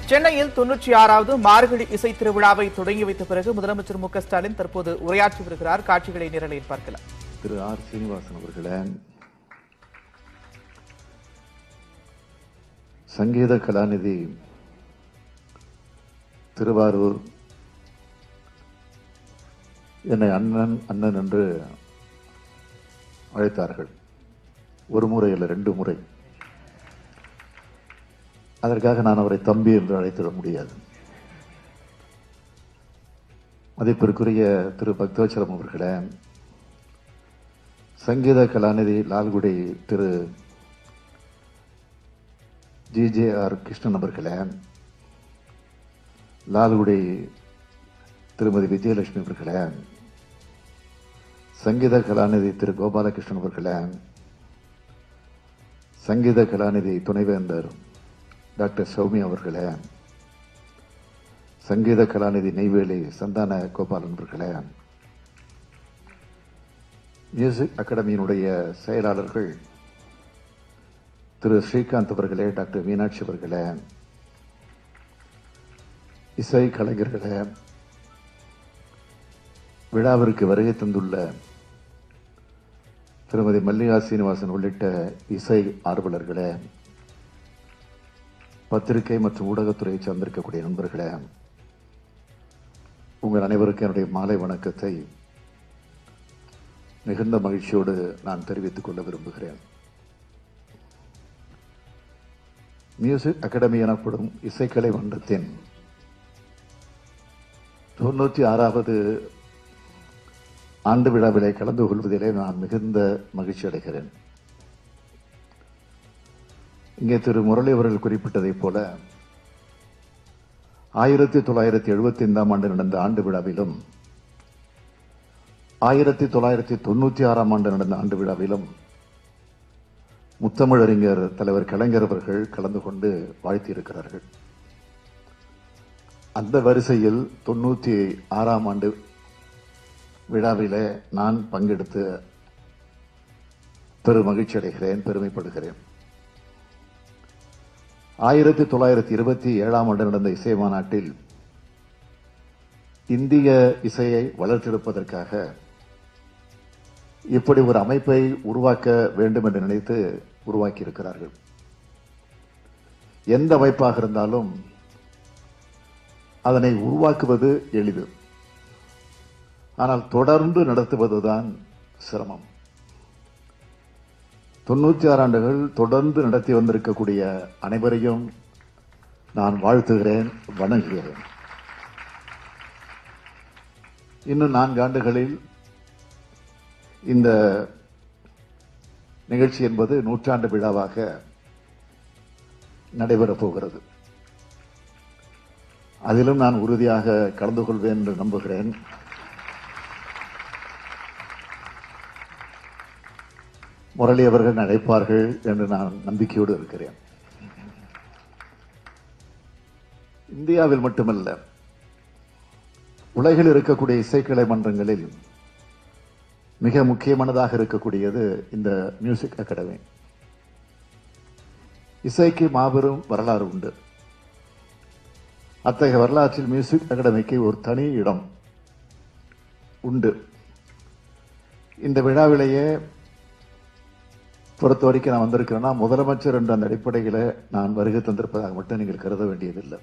சென்னையில் தொன்னூற்றி ஆறாவது மார்கழி இசை திருவிழாவை தொடங்கி வைத்த பிறகு முதலமைச்சர் மு க ஸ்டாலின் தற்போது உரையாற்றி வருகிறார் காட்சிகளை நிரலில் பார்க்கலாம் திரு ஆர் சீனிவாசன் அவர்களே சங்கீத கலாநிதி திருவாரூர் என்னை அண்ணன் அண்ணன் என்று அழைத்தார்கள் ஒரு முறை இல்லை ரெண்டு முறை அதற்காக நான் அவரை தம்பி என்று அழைத்திட முடியாது மதிப்பிற்குரிய திரு பக்தவச்சலம் அவர்களே Sangeetha Kalanidhi Lalgudi Thiru G J R Krishnan அவர்களே லால்குடி திருமதி விஜயலட்சுமி அவர்களே சங்கீத கலாநிதி திரு கோபாலகிருஷ்ணன் அவர்களே சங்கீத கலாநிதி துணைவேந்தர் டாக்டர் சௌமி அவர்களே சங்கீத கலாநிதி நெய்வேலி சந்தான கோபாலன் அவர்களே மியூசிக் அகாடமியினுடைய செயலாளர்கள் திரு ஸ்ரீகாந்த் அவர்களே டாக்டர் மீனாட்சி அவர்களே இசை கலைஞர்களே விழாவிற்கு வருகை தந்துள்ள திருமதி மல்லிகா சீனிவாசன் உள்ளிட்ட இசை ஆர்வலர்களே பத்திரிகை மற்றும் ஊடகத்துறையை சார்ந்திருக்கக்கூடிய நண்பர்களே உங்கள் அனைவருக்கும் என்னுடைய மாலை வணக்கத்தை மிகுந்த மகிழ்ச்சியோடு நான் தெரிவித்துக் கொள்ள விரும்புகிறேன் மியூசிக் அகாடமி எனப்படும் இசைக்கலை மன்றத்தின் தொண்ணூற்றி ஆறாவது ஆண்டு விழாவிலே கலந்து கொள்வதிலே நான் மிகுந்த மகிழ்ச்சி அடைகிறேன் இங்கே திரு முரளி அவர்கள் குறிப்பிட்டதைப் போல ஆயிரத்தி தொள்ளாயிரத்தி எழுபத்தி ஐந்தாம் ஆண்டு நடந்த ஆண்டு விழாவிலும் ஆயிரத்தி தொள்ளாயிரத்தி தொண்ணூத்தி ஆறாம் ஆண்டு நடந்த ஆண்டு விழாவிலும் முத்தமிழறிஞர் தலைவர் கலைஞர் அவர்கள் கலந்து கொண்டு வாழ்த்தியிருக்கிறார்கள் அந்த வரிசையில் தொண்ணூத்தி ஆறாம் ஆண்டு விழாவிலே நான் பங்கெடுத்து பெரும் மகிழ்ச்சி அடைகிறேன் பெருமைப்படுகிறேன் ஆயிரத்தி தொள்ளாயிரத்தி இருபத்தி ஏழாம் ஆண்டு நடந்த இசை மாநாட்டில் இந்திய இசையை வளர்த்தெடுப்பதற்காக இப்படி ஒரு அமைப்பை உருவாக்க வேண்டும் என்று நினைத்து உருவாக்கி இருக்கிறார்கள் எந்த அமைப்பாக இருந்தாலும் அதனை உருவாக்குவது எளிது ஆனால் தொடர்ந்து நடத்துவதுதான் சிரமம் தொண்ணூத்தி ஆறு ஆண்டுகள் தொடர்ந்து நடத்தி வந்திருக்கக்கூடிய அனைவரையும் நான் வாழ்த்துகிறேன் வணங்குகிறேன் இன்னும் நான்கு ஆண்டுகளில் இந்த நிகழ்ச்சி என்பது நூற்றாண்டு விழாவாக நடைபெறப் போகிறது அதிலும் நான் உறுதியாக கலந்து கொள்வேன் என்று நம்புகிறேன் முரளி அவர்கள் அழைப்பார்கள் என்று நான் நம்பிக்கையோடு இருக்கிறேன் இந்தியாவில் மட்டுமல்ல உலகில் இருக்கக்கூடிய இசைக்கலை மன்றங்களில் மிக முக்கியமானதாக இருக்கக்கூடியது இந்த மியூசிக் அகாடமி இசைக்கு மாபெரும் வரலாறு உண்டு அத்தகைய வரலாற்றில் மியூசிக் அகாடமிக்கு ஒரு தனி இடம் உண்டு இந்த விழாவிலேயே பொறுத்த வரைக்கும் நான் வந்திருக்கிறேன்னா முதலமைச்சர் என்ற அந்த அடிப்படையில் நான் வருகை தந்திருப்பதாக மட்டும் நீங்கள் கருத வேண்டியதில்லை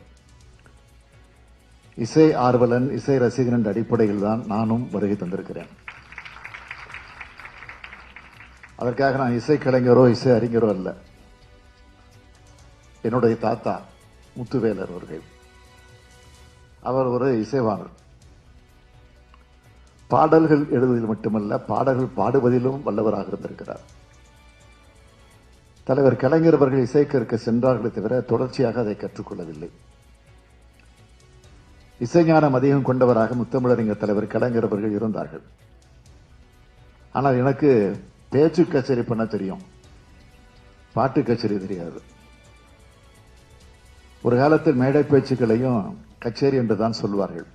இசை ஆர்வலன் இசை ரசிகன் என்ற அடிப்படையில் தான் நானும் வருகை தந்திருக்கிறேன் அதற்காக நான் இசை கலைஞரோ இசை அறிஞரோ அல்ல என்னுடைய தாத்தா முத்துவேலர் அவர்கள் அவர் ஒரு இசைவாணர் பாடல்கள் எழுதுவதில் மட்டுமல்ல பாடல்கள் பாடுவதிலும் வல்லவராக இருந்திருக்கிறார் தலைவர் கலைஞர் அவர்கள் இசை கற்க சென்றார்களே தவிர தொடர்ச்சியாக அதை கற்றுக்கொள்ளவில்லை இசைஞானம் அதிகம் கொண்டவராக முத்தமிழறிஞர் தலைவர் கலைஞர் அவர்கள் இருந்தார்கள் ஆனால் எனக்கு பேச்சு கச்சேரி பண்ண தெரியும் பாட்டு கச்சேரி தெரியாது ஒரு காலத்தில் மேடை பேச்சுக்களையும் கச்சேரி என்று தான் சொல்வார்கள்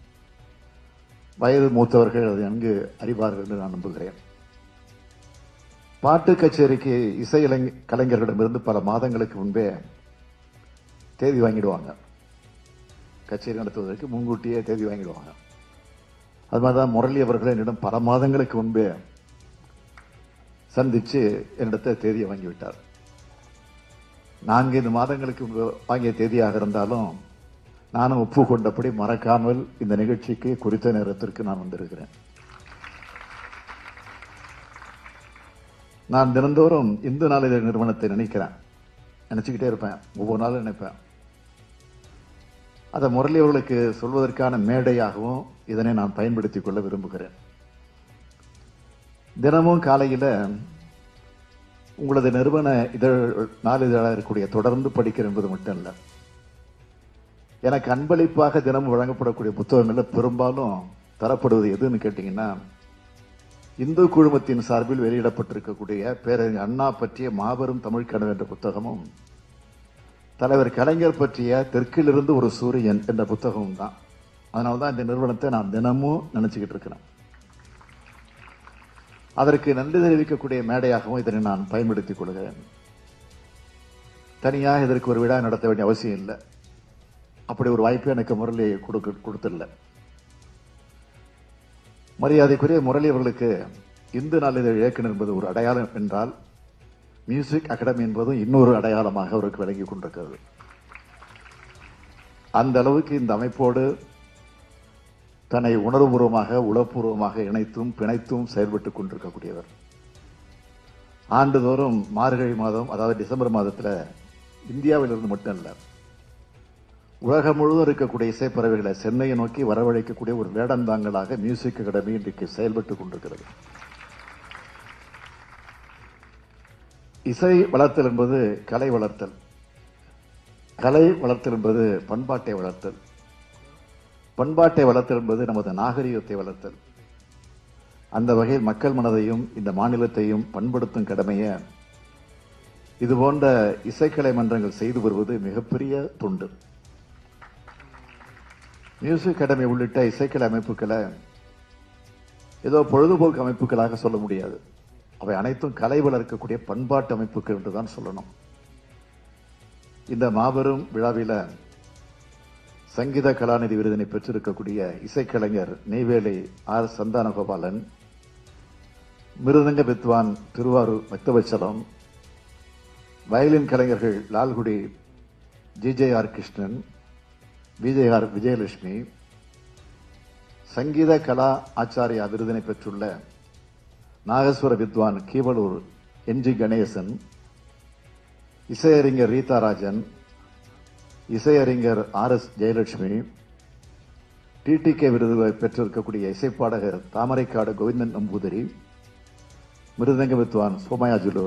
வயது மூத்தவர்கள் அதை நன்கு அறிவார்கள் என்று நான் நம்புகிறேன் பாட்டு கச்சேரிக்கு இசை இளைஞ- கலைஞர்களிடமிருந்து பல மாதங்களுக்கு முன்பே தேதி வாங்கிடுவாங்க கச்சேரி நடத்துவதற்கு முன்கூட்டியே தேதி வாங்கிடுவாங்க அது மாதிரி தான் முரளி அவர்கள் என்னிடம் பல மாதங்களுக்கு முன்பே சந்திச்சு என்னிடத்தை தேதியை வாங்கிவிட்டார் நான்கைந்து மாதங்களுக்கு முன்பு வாங்கிய தேதியாக இருந்தாலும் நானும் ஒப்புக்கொண்டபடி மறக்காமல் இந்த நிகழ்ச்சிக்கு குறித்த நேரத்திற்கு நான் வந்திருக்கிறேன் நான் தினந்தோறும் இந்து நாளிதழ் நிறுவனத்தை நினைக்கிறேன் நினைச்சுக்கிட்டே இருப்பேன் ஒவ்வொரு நாளும் நினைப்பேன் அதை முரளி அவர்களுக்கு சொல்வதற்கான மேடையாகவும் இதனை நான் பயன்படுத்திக் கொள்ள விரும்புகிறேன் தினமும் காலையில உங்களது நிறுவன இதழ் நாளிதழாக இருக்கக்கூடிய தொடர்ந்து படிக்கிற என்பது மட்டும் இல்லை எனக்கு அன்பளிப்பாக தினமும் வழங்கப்படக்கூடிய புத்தகங்கள்ல பெரும்பாலும் தரப்படுவது எதுன்னு கேட்டீங்கன்னா இந்து குழுமத்தின் சார்பில் வெளியிடப்பட்டிருக்கக்கூடிய பேரறிஞர் அண்ணா பற்றிய மாபெரும் தமிழ் கனவு என்ற புத்தகமும் தலைவர் கலைஞர் பற்றிய தெற்கிலிருந்து ஒரு சூரியன் என்ற புத்தகமும் தான் அதனால தான் இந்த நிறுவனத்தை நான் தினமும் நினைச்சுக்கிட்டு இருக்கிறேன் அதற்கு நன்றி தெரிவிக்கக்கூடிய மேடையாகவும் இதனை நான் பயன்படுத்திக் கொள்கிறேன் தனியாக இதற்கு ஒரு விழா நடத்த வேண்டிய அவசியம் இல்லை அப்படி ஒரு வாய்ப்பு எனக்கு முரளி கொடுக்க கொடுத்தில்ல மரியாதைக்குரிய முரளி அவர்களுக்கு இந்து நாளிதழ் இயக்குனர் என்பது ஒரு அடையாளம் என்றால் மியூசிக் அகாடமி என்பதும் இன்னொரு அடையாளமாக அவருக்கு விளங்கி கொண்டிருக்கிறது அந்த அளவுக்கு இந்த அமைப்போடு தன்னை உணர்வுபூர்வமாக உளப்பூர்வமாக இணைத்தும் பிணைத்தும் செயல்பட்டுக் கொண்டிருக்கக்கூடியவர் ஆண்டுதோறும் மார்கழி மாதம் அதாவது டிசம்பர் மாதத்தில் இந்தியாவிலிருந்து மட்டும் இல்ல உலகம் முழுவதும் இருக்கக்கூடிய இசைப்பறவைகளை சென்னையை நோக்கி வரவழைக்கக்கூடிய ஒரு வேடந்தாங்களாக மியூசிக் அகாடமி இன்றைக்கு செயல்பட்டுக் கொண்டிருக்கிறது இசை வளர்த்தல் என்பது கலை வளர்த்தல் கலை வளர்த்தல் என்பது பண்பாட்டை வளர்த்தல் பண்பாட்டை வளர்த்தல் என்பது நமது நாகரிகத்தை வளர்த்தல் அந்த வகையில் மக்கள் மனதையும் இந்த மாநிலத்தையும் பண்படுத்தும் கடமையை இது போன்ற இசைக்கலை மன்றங்கள் செய்து வருவது மிகப்பெரிய தொண்டு மியூசிக் அகாடமி உள்ளிட்ட இசைக்கலை அமைப்புகளை ஏதோ பொழுதுபோக்கு அமைப்புகளாக சொல்ல முடியாது அவை அனைத்தும் கலை வளர்க்கக்கூடிய பண்பாட்டு அமைப்புகள் என்று தான் சொல்லணும் இந்த மாபெரும் விழாவில சங்கீத கலாநிதி விருதினை பெற்றிருக்கக்கூடிய இசைக்கலைஞர் நெய்வேலி ஆர் சந்தானகோபாலன் மிருதங்க வித்வான் திருவாரூர் மெத்தவச்சலம் வயலின் கலைஞர்கள் Lalgudi G J R Krishnan Vijay R Vijayalakshmi Sangeetha Kala Acharya விருதினை பெற்றுள்ள நாகஸ்வர வித்வான் கீவலூர் என் ஜி கணேசன் இசையறிஞர் ரீதாராஜன் இசையறிஞர் ஆர் எஸ் ஜெயலட்சுமி டிடிகே விருது பெற்றிருக்கக்கூடிய இசைப்பாடகர் தாமரைக்காடு கோவிந்தன் நம்பூதிரி மிருதங்க வித்வான் சோமயாஜுலு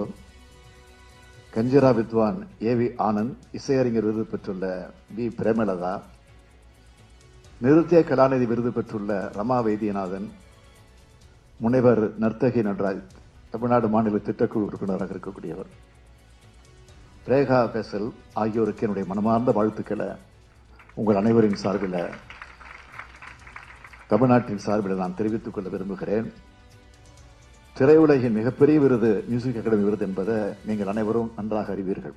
கஞ்சிரா வித்வான் ஏ வி ஆனந்த் இசையறிஞர் விருது பெற்றுள்ள பி பிரேமலதா நிருத்திய கலாநிதி விருது பெற்றுள்ள ரமா வைத்தியநாதன் முனைவர் நர்த்தகி நடராஜ் தமிழ்நாடு மாநில திட்டக்குழு உறுப்பினராக இருக்கக்கூடியவர் ரேகா பெசல் ஆகியோருக்கு என்னுடைய மனமார்ந்த வாழ்த்துக்களை உங்கள் அனைவரின் சார்பில் தமிழ்நாட்டின் சார்பில் நான் தெரிவித்துக் கொள்ள விரும்புகிறேன் திரையுலகின் மிகப்பெரிய விருது மியூசிக் அகாடமி விருது என்பதை நீங்கள் அனைவரும் நன்றாக அறிவீர்கள்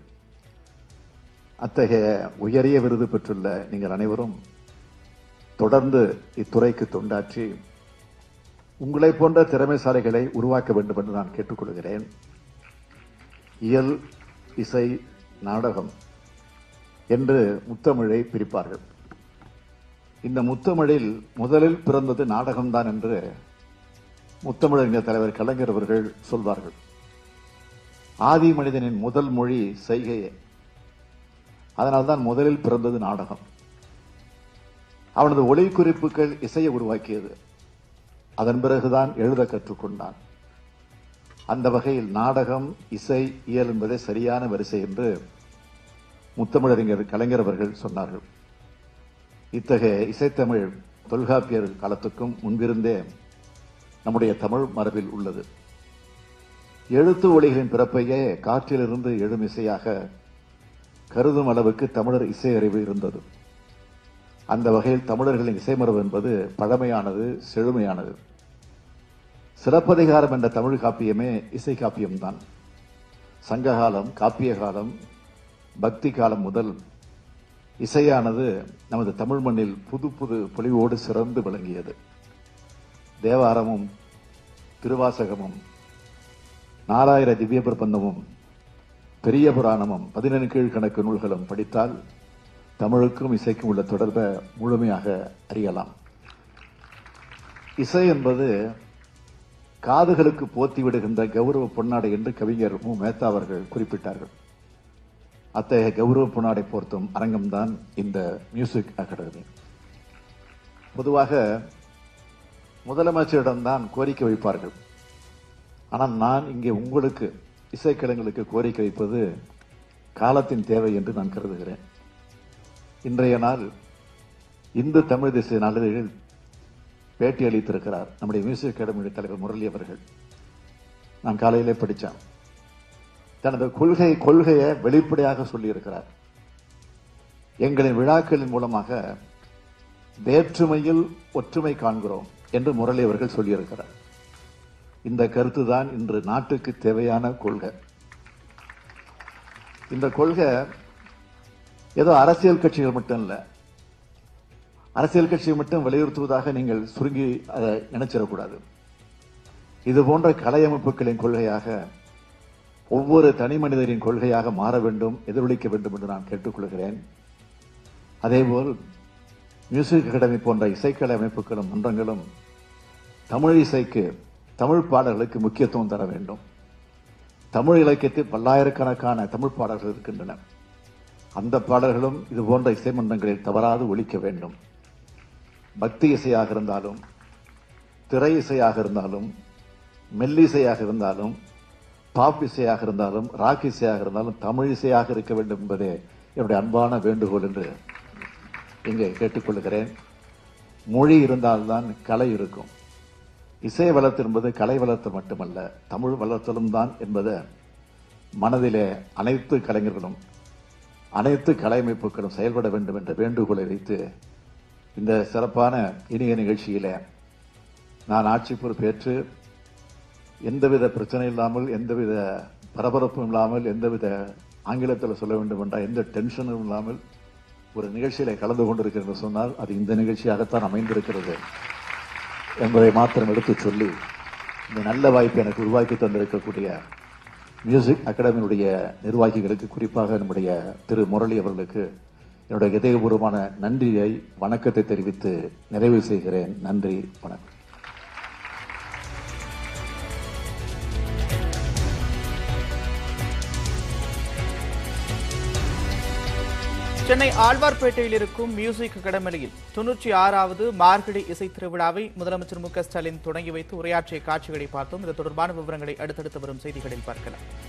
அத்தகைய உயரிய விருது பெற்றுள்ள நீங்கள் அனைவரும் தொடர்ந்து இத்துறைக்கு தொண்டாற்றி உங்களை போன்ற திறமைசாலிகளை உருவாக்க வேண்டும் என்று நான் கேட்டுக்கொள்கிறேன் இயல் இசை நாடகம் என்று முத்தமிழை பிரிப்பார்கள் இந்த முத்தமிழில் முதலில் பிறந்தது நாடகம்தான் என்று முத்தமிழறிஞர் தலைவர் கலைஞர் அவர்கள் சொல்வார்கள் ஆதி மனிதனின் முதல் மொழி செய்கையே அதனால்தான் முதலில் பிறந்தது நாடகம் அவனது ஒளி குறிப்புகள் இசையை உருவாக்கியது அதன் பிறகுதான் எழுத கற்றுக்கொண்டான் அந்த வகையில் நாடகம் இசை இயல் என்பதே சரியான வரிசை என்று முத்தமிழறிஞர் கலைஞர் அவர்கள் சொன்னார்கள் இத்தகைய இசைத்தமிழ் தொல்காப்பியர் காலத்துக்கும் முன்பிருந்தே நம்முடைய தமிழ் மரபில் உள்ளது எழுத்து ஒளிகளின் பிறப்பையே காற்றிலிருந்து எழும் இசையாக கருதும் அளவுக்கு தமிழர் இசை அறிவு இருந்தது அந்த வகையில் தமிழர்களின் இசைமரபு என்பது பழமையானது செழுமையானது சிலப்பதிகாரம் என்ற தமிழ் காப்பியமே இசை காப்பியம்தான் சங்ககாலம் காப்பிய காலம் பக்தி காலம் முதல் இசையானது நமது தமிழ் மண்ணில் புது புது பொலிவோடு சிறந்து விளங்கியது தேவாரமும் திருவாசகமும் நாலாயிர திவ்ய பிரபந்தமும் பெரிய புராணமும் பதினெண் கீழ்கணக்கு நூல்களும் படித்தால் தமிழுக்கும் இசைக்கும் உள்ள தொடர்பை முழுமையாக அறியலாம் இசை என்பது காதுகளுக்கு போத்தி விடுகின்ற கௌரவ பொன்னாடை என்று கவிஞர் மு மேத்தா அவர்கள் குறிப்பிட்டார்கள் அத்தகைய கௌரவ பொன்னாடை போர்த்தும் அரங்கம்தான் இந்த மியூசிக் அகாடமி பொதுவாக முதலமைச்சரிடம்தான் கோரிக்கை வைப்பார்கள் ஆனால் நான் இங்கே உங்களுக்கு இசைக்கலைஞர்களுக்கு கோரிக்கை வைப்பது காலத்தின் தேவை என்று நான் கருதுகிறேன் இன்றைய நாள் இந்து தமிழ் தேசிய நாளிதழில் பேட்டி அளித்திருக்கிறார் நம்முடைய மியூசிக் அகாடமியுடைய தலைவர் முரளி அவர்கள் நான் காலையிலே படித்தேன் தனது கொள்கை கொள்கையை வெளிப்படையாக சொல்லியிருக்கிறார் எங்களின் விழாக்களின் மூலமாக வேற்றுமையில் ஒற்றுமை காண்கிறோம் என்று முரளி அவர்கள் சொல்லியிருக்கிறார் இந்த கருத்து தான் இன்று நாட்டுக்கு தேவையான கொள்கை இந்த கொள்கை ஏதோ அரசியல் கட்சிகள் மட்டும் இல்ல அரசியல் கட்சியை மட்டும் வலியுறுத்துவதாக நீங்கள் சுருங்கி அதை நினைச்சிடக்கூடாது இது போன்ற கலை அமைப்புகளின் கொள்கையாக ஒவ்வொரு தனி மனிதரின் கொள்கையாக மாற வேண்டும் எதிரொலிக்க வேண்டும் என்று நான் கேட்டுக்கொள்கிறேன் அதேபோல் மியூசிக் அகாடமி போன்ற இசைக்கலை அமைப்புகளும் மன்றங்களும் தமிழ் இசைக்கு தமிழ் பாடல்களுக்கு முக்கியத்துவம் தர வேண்டும் தமிழ் இலக்கியத்தில் பல்லாயிரக்கணக்கான தமிழ் பாடல்கள் இருக்கின்றன அந்த பாடல்களும் இது போன்ற இசை மன்றங்களில் தவறாது ஒழிக்க வேண்டும் பக்தி இசையாக இருந்தாலும் திரை இசையாக இருந்தாலும் மெல்லிசையாக இருந்தாலும் பாப் இசையாக இருந்தாலும் ராக் இசையாக இருந்தாலும் தமிழ் இசையாக இருக்க வேண்டும் என்பதே என்னுடைய அன்பான வேண்டுகோள் என்று இங்கே கேட்டுக்கொள்கிறேன் மொழி இருந்தால்தான் கலை இருக்கும் இசை வளர்த்து என்பது கலை வளர்த்து மட்டுமல்ல தமிழ் வளர்த்தலும் தான் என்பதை மனதிலே அனைத்து கலைஞர்களும் அனைத்து கலை அமைப்புகளும் செயல்பட வேண்டும் என்ற வேண்டுகோளை வைத்து இந்த சிறப்பான இனிய நிகழ்ச்சியில நான் ஆட்சி பொறுப்பேற்று எந்தவித பிரச்சனை இல்லாமல் எந்தவித பரபரப்பும் இல்லாமல் எந்தவித ஆங்கிலத்தில் சொல்ல வேண்டும் என்ற எந்த டென்ஷனும் இல்லாமல் ஒரு நிகழ்ச்சியில கலந்து கொண்டிருக்கிறது என்று சொன்னால் அது இந்த நிகழ்ச்சியாகத்தான் அமைந்திருக்கிறது என்பதை மாத்திரம் எடுத்து சொல்லி இந்த நல்ல வாய்ப்பை எனக்கு உருவாக்கி தந்திருக்கக்கூடிய மியூசிக் அகாடமியினுடைய நிர்வாகிகளுக்கு குறிப்பாக நம்முடைய திரு முரளி அவர்களுக்கு என்னுடைய இதயபூர்வமான நன்றியை வணக்கத்தை தெரிவித்து நிறைவு செய்கிறேன் நன்றி வணக்கம் சென்னை ஆழ்வார்பேட்டையில் இருக்கும் மியூசிக் அகாடமியில் தொன்னூற்றி ஆறாவது மார்கழி இசை திருவிழாவை முதலமைச்சர் மு க ஸ்டாலின் தொடங்கி வைத்து உரையாற்றிய காட்சிகளை பார்த்தோம் இது தொடர்பான விவரங்களை அடுத்தடுத்து வரும் செய்திகளில் பார்க்கலாம்